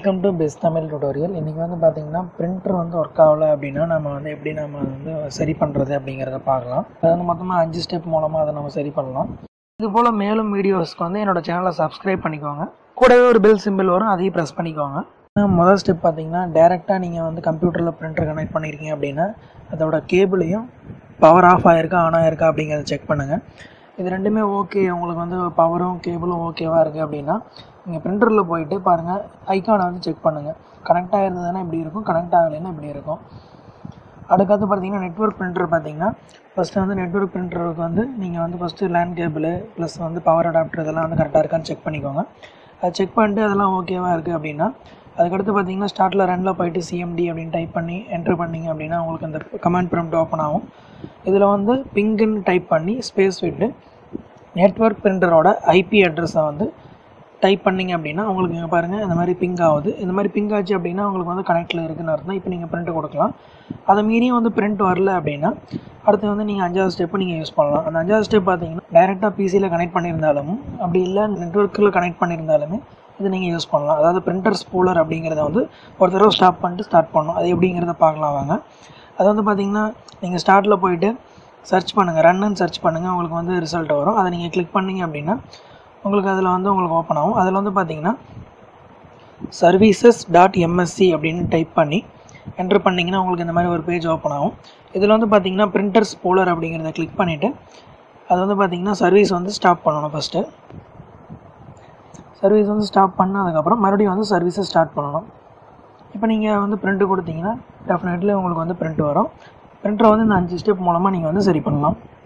welcome to best Tamil tutorial இன்றைக்கி வந்து பார்த்திங்கன்னா பிரிண்டர் வந்து ஒர்க் ஆகலை அப்படின்னா நம்ம வந்து எப்படி நம்ம வந்து சரி பண்ணுறது அப்படிங்கிறத பார்க்கலாம் அது வந்து மொத்தமாக அஞ்சு ஸ்டெப் மூலமாக அதை நம்ம சரி பண்ணலாம் இது போல் மேலும் வீடியோஸ்க்கு வந்து என்னோடய சேனலை சப்ஸ்கிரைப் பண்ணிக்கோங்க கூடவே ஒரு பெல் சிம்பிள் வரும் அதையும் ப்ரெஸ் பண்ணிக்கோங்க முதல் ஸ்டெப் பார்த்தீங்கன்னா டேரெக்டாக நீங்கள் வந்து கம்ப்யூட்டரில் பிரிண்டர் கனெக்ட் பண்ணியிருக்கீங்க அப்படின்னா அதோட கேபிளையும் பவர் ஆஃப் ஆகிருக்கா ஆன் ஆகிருக்கா அப்படிங்கிறத செக் பண்ணுங்கள் இது ரெண்டுமே ஓகே உங்களுக்கு வந்து பவரும் கேபிளும் ஓகேவாக இருக்குது அப்படின்னா நீங்கள் பிரிண்டரில் போயிட்டு பாருங்கள் ஐக்கானை வந்து செக் பண்ணுங்கள் கனெக்ட் ஆகிருந்ததுன்னா இப்படி இருக்கும் கனெக்ட் ஆகலைன்னா இப்படி இருக்கும் அடுத்தது பார்த்தீங்கன்னா நெட்ஒர்க் பிரிண்டர் பார்த்தீங்கன்னா ஃபஸ்ட்டு வந்து நெட்ஒர்க் பிரிண்டருக்கு வந்து நீங்கள் வந்து ஃபஸ்ட்டு லேண்ட் கேபிள் ப்ளஸ் வந்து பவர் அடாப்டர் இதெல்லாம் வந்து கரெக்டாக இருக்கான்னு செக் பண்ணிக்கோங்க அதை செக் பண்ணிட்டு அதெல்லாம் ஓகேவாக இருக்குது அப்படின்னா அதுக்கடுத்து பார்த்தீங்கன்னா ஸ்டார்ட்டில் ரனில் போயிட்டு சிஎம்டி அப்படின்னு டைப் பண்ணி என்ட்ரு பண்ணிங்க அப்படின்னா உங்களுக்கு அந்த கமாண்ட் ப்ரம்ப்ட் ஓப்பன் ஆகும் இதில் வந்து பிங்குன்னு டைப் பண்ணி ஸ்பேஸ் விட்டு நெட்ஒர்க் பிரிண்டரோட ஐபி அட்ரஸை வந்து டைப் பண்ணிங்க அப்படின்னா உங்களுக்கு இங்கே பாருங்கள் இந்த மாதிரி பிங் ஆகுது இந்த மாதிரி பிங் ஆச்சு அப்படின்னா உங்களுக்கு வந்து கனெக்டில் இருக்குன்னு அர்த்தம் இப்போ நீங்கள் பிரிண்ட் கொடுக்கலாம் அதை மீறியும் வந்து பிரிண்ட் வரல அப்படின்னா அடுத்து வந்து நீங்கள் அஞ்சாவது ஸ்டெப்பு நீங்கள் யூஸ் பண்ணலாம் அந்த அஞ்சாவது ஸ்டெப் பார்த்தீங்கன்னா டைரெக்டாக பிசியில் கனெக்ட் பண்ணியிருந்தாலும் அப்படி இல்லை நெட்ஒர்க்கில் கனெக்ட் பண்ணியிருந்தாலுமே இது நீங்கள் யூஸ் பண்ணலாம் அதாவது பிரிண்டர் ஸ்பூலர் அப்படிங்கிறத வந்து ஒரு தடவை ஸ்டாப் பண்ணிட்டு ஸ்டார்ட் பண்ணணும் அது எப்படிங்கிறத பார்க்கலாம் வாங்க அது வந்து பார்த்தீங்கன்னா நீங்கள் ஸ்டார்ட்டில் போயிட்டு சர்ச் பண்ணுங்கள் ரன்னு சர்ச் பண்ணுங்கள் உங்களுக்கு வந்து ரிசல்ட் வரும் அதை நீங்கள் கிளிக் பண்ணிங்க அப்படின்னா உங்களுக்கு அதில் வந்து உங்களுக்கு ஓப்பன் ஆகும் அதில் வந்து பார்த்தீங்கன்னா சர்வீசஸ் டாட் எம்எஸ்சி அப்படின்னு டைப் பண்ணி என்ட்ரு பண்ணிங்கன்னா உங்களுக்கு இந்த மாதிரி ஒரு பேஜ் ஓப்பன் ஆகும் இதில் வந்து பார்த்தீங்கன்னா பிரிண்டர்ஸ் போலர் அப்படிங்கிறத கிளிக் பண்ணிவிட்டு அது வந்து பார்த்தீங்கன்னா சர்வீஸ் வந்து ஸ்டாப் பண்ணணும் ஃபஸ்ட்டு சர்வீஸ் வந்து ஸ்டாப் பண்ணதுக்கப்புறம் மறுபடியும் வந்து சர்வீஸை ஸ்டார்ட் பண்ணணும் இப்போ நீங்கள் வந்து பிரிண்ட்டு கொடுத்தீங்கன்னா டெஃபினெட்லி உங்களுக்கு வந்து பிரிண்ட் வரும் பிரிண்டரை வந்து இந்த அஞ்சு ஸ்டெப் மூலமாக நீங்கள் வந்து சரி பண்ணலாம்